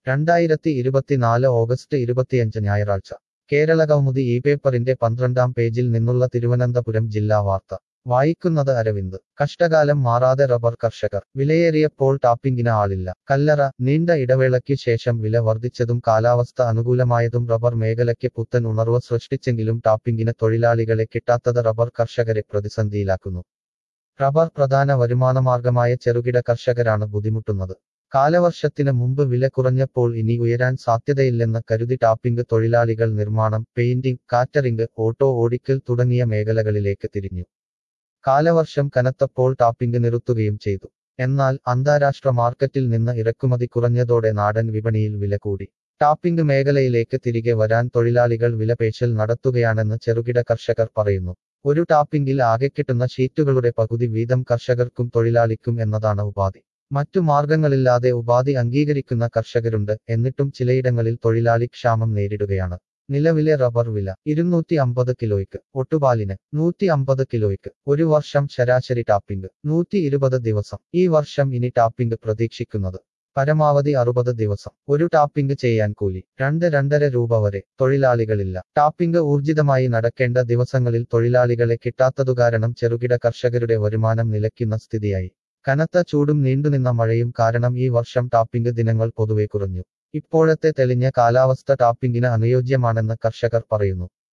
രണ്ടായിരത്തി ഇരുപത്തിനാല് ഓഗസ്റ്റ് ഇരുപത്തിയഞ്ച് ഞായറാഴ്ച കേരള കൗമുദി ഈ പേപ്പറിന്റെ പന്ത്രണ്ടാം പേജിൽ നിന്നുള്ള തിരുവനന്തപുരം ജില്ലാ വാർത്ത വായിക്കുന്നത് അരവിന്ദ് കഷ്ടകാലം മാറാതെ റബ്ബർ കർഷകർ വിലയേറിയപ്പോൾ ടാപ്പിംഗിന് ആളില്ല കല്ലറ നീണ്ട ഇടവേളയ്ക്ക് ശേഷം വില വർദ്ധിച്ചതും കാലാവസ്ഥ അനുകൂലമായതും റബ്ബർ മേഖലയ്ക്ക് പുത്തൻ ഉണർവ് സൃഷ്ടിച്ചെങ്കിലും ടാപ്പിംഗിന് തൊഴിലാളികളെ കിട്ടാത്തത് റബ്ബർ കർഷകരെ പ്രതിസന്ധിയിലാക്കുന്നു റബ്ബർ പ്രധാന വരുമാനമാർഗമായ ചെറുകിട കർഷകരാണ് ബുദ്ധിമുട്ടുന്നത് കാലവർഷത്തിന് മുമ്പ് വില കുറഞ്ഞപ്പോൾ ഇനി ഉയരാൻ സാധ്യതയില്ലെന്ന് കരുതി ടാപ്പിംഗ് തൊഴിലാളികൾ നിർമ്മാണം പെയിന്റിംഗ് കാറ്ററിംഗ് ഓട്ടോ ഓടിക്കൽ തുടങ്ങിയ മേഖലകളിലേക്ക് തിരിഞ്ഞു കാലവർഷം കനത്തപ്പോൾ ടാപ്പിംഗ് നിർത്തുകയും ചെയ്തു എന്നാൽ അന്താരാഷ്ട്ര മാർക്കറ്റിൽ നിന്ന് ഇറക്കുമതി കുറഞ്ഞതോടെ നാടൻ വിപണിയിൽ വില കൂടി ടാപ്പിംഗ് മേഖലയിലേക്ക് തിരികെ വരാൻ തൊഴിലാളികൾ വിലപേശൽ നടത്തുകയാണെന്ന് ചെറുകിട കർഷകർ പറയുന്നു ഒരു ടാപ്പിംഗിൽ ആകെ കിട്ടുന്ന ഷീറ്റുകളുടെ പകുതി വീതം കർഷകർക്കും തൊഴിലാളിക്കും എന്നതാണ് ഉപാധി മറ്റു മാർഗങ്ങളില്ലാതെ ഉപാധി അംഗീകരിക്കുന്ന കർഷകരുണ്ട് എന്നിട്ടും ചിലയിടങ്ങളിൽ തൊഴിലാളി ക്ഷാമം നേരിടുകയാണ് നിലവിലെ റബ്ബർ വില ഇരുന്നൂറ്റി അമ്പത് കിലോയ്ക്ക് ഒട്ടുപാലിന് നൂറ്റി അമ്പത് കിലോയ്ക്ക് ഒരു വർഷം ശരാശരി ടാപ്പിംഗ് നൂറ്റി ഇരുപത് ദിവസം ഈ വർഷം ഇനി ടാപ്പിംഗ് പ്രതീക്ഷിക്കുന്നത് പരമാവധി അറുപത് ദിവസം ഒരു ടാപ്പിംഗ് ചെയ്യാൻ കൂലി രണ്ട് രണ്ടര രൂപ വരെ തൊഴിലാളികളില്ല ടാപ്പിംഗ് ഊർജിതമായി നടക്കേണ്ട ദിവസങ്ങളിൽ തൊഴിലാളികളെ കിട്ടാത്തതുകാരണം ചെറുകിട കർഷകരുടെ വരുമാനം നിലയ്ക്കുന്ന സ്ഥിതിയായി കനത്ത ചൂടും നീണ്ടുനിന്ന മഴയും കാരണം ഈ വർഷം ടാപ്പിംഗ് ദിനങ്ങൾ പൊതുവെ കുറഞ്ഞു ഇപ്പോഴത്തെ തെളിഞ്ഞ കാലാവസ്ഥ ടാപ്പിംഗിന് അനുയോജ്യമാണെന്ന് കർഷകർ പറയുന്നു